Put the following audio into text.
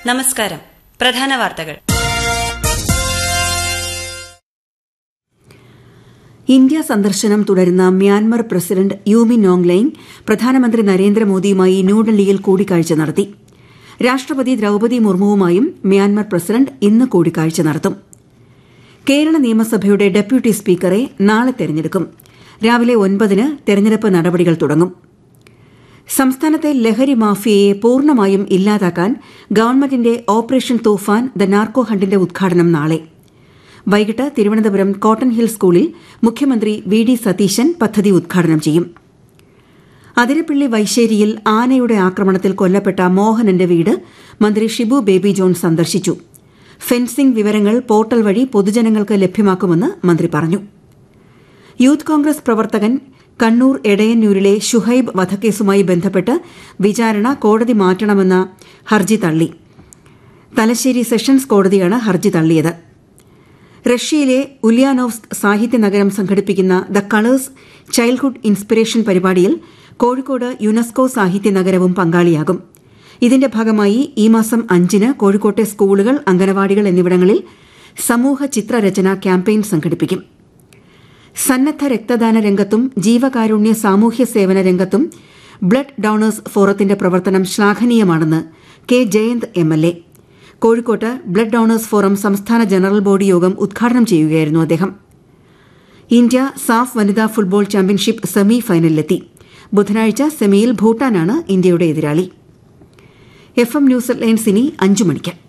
നമസ്കാരം പ്രധാന വാർത്തകൾ ഇന്ത്യ സന്ദർശനം തുടരുന്ന മ്യാൻമർ പ്രസിഡന്റ് യൂമിൻ നോങ്ലൈങ് പ്രധാനമന്ത്രി നരേന്ദ്രമോദിയുമായി ന്യൂഡൽഹിയിൽ കൂടിക്കാഴ്ച നടത്തി രാഷ്ട്രപതി ദ്രൌപതി മുർമുവുമായും മ്യാൻമർ പ്രസിഡന്റ് ഇന്ന് കൂടിക്കാഴ്ച നടത്തും കേരള നിയമസഭയുടെ ഡെപ്യൂട്ടി സ്പീക്കറെ നാളെ തെരഞ്ഞെടുക്കും രാവിലെ ഒൻപതിന് തെരഞ്ഞെടുപ്പ് നടപടികൾ തുടങ്ങും സംസ്ഥാനത്തെ ലഹരി മാഫിയയെ പൂർണ്ണമായും ഇല്ലാതാക്കാൻ ഗവൺമെന്റിന്റെ ഓപ്പറേഷൻ തൂഫാൻ ദ നാർക്കോ ഹണ്ടിന്റെ ഉദ്ഘാടനം നാളെ വൈകിട്ട് തിരുവനന്തപുരം കോട്ടൺ ഹിൽ സ്കൂളിൽ മുഖ്യമന്ത്രി വി ഡി സതീശൻ പദ്ധതി ഉദ്ഘാടനം ചെയ്യും അതിരപ്പള്ളി വൈശ്ശേരിയിൽ ആനയുടെ ആക്രമണത്തിൽ കൊല്ലപ്പെട്ട മോഹനന്റെ വീട് മന്ത്രി ഷിബു ബേബി ജോൺ സന്ദർശിച്ചു ഫെൻസിംഗ് വിവരങ്ങൾ പോർട്ടൽ വഴി പൊതുജനങ്ങൾക്ക് ലഭ്യമാക്കുമെന്ന് മന്ത്രി പറഞ്ഞു യൂത്ത് കോൺഗ്രസ് പ്രവർത്തകൻ കണ്ണൂർ എടയന്നൂരിലെ ഷുഹൈബ് വധക്കേസുമായി ബന്ധപ്പെട്ട് വിചാരണ കോടതി മാറ്റണമെന്ന ഹർജി തള്ളി തലശ്ശേരി സെഷൻസ് കോടതിയാണ് ഹർജി തള്ളിയത് റഷ്യയിലെ ഉലിയാനോവ്സ്ക് സാഹിത്യ നഗരം സംഘടിപ്പിക്കുന്ന ദ കളേഴ്സ് ചൈൽഡ്ഹുഡ് ഇൻസ്പിറേഷൻ പരിപാടിയിൽ കോഴിക്കോട് യുനെസ്കോ സാഹിത്യ നഗരവും പങ്കാളിയാകും ഇതിന്റെ ഭാഗമായി ഈ മാസം അഞ്ചിന് കോഴിക്കോട്ടെ സ്കൂളുകൾ അംഗനവാടികൾ എന്നിവിടങ്ങളിൽ സമൂഹ ചിത്രരചന ക്യാമ്പയിൻ സംഘടിപ്പിക്കും സന്നദ്ധ രക്തദാന രംഗത്തും ജീവകാരുണ്യ സാമൂഹ്യ സേവന രംഗത്തും ബ്ലഡ് ഡോണേഴ്സ് ഫോറത്തിന്റെ പ്രവർത്തനം ശ്ലാഘനീയമാണെന്ന് K Jayanth M L A കോഴിക്കോട്ട് ബ്ലഡ് ഡോണേഴ്സ് ഫോറം സംസ്ഥാന ജനറൽ ബോഡി യോഗം ഉദ്ഘാടനം ചെയ്യുകയായിരുന്നു അദ്ദേഹം ഇന്ത്യ സാഫ് വനിതാ ഫുട്ബോൾ ചാമ്പ്യൻഷിപ്പ് സെമി ഫൈനലിലെത്തി ബുധനാഴ്ച സെമിയിൽ ഭൂട്ടാനാണ് ഇന്ത്യയുടെ എതിരാളി എഫ് എം ന്യൂസ് ലൈൻസ് ഇനി അഞ്ചു മണിക്ക്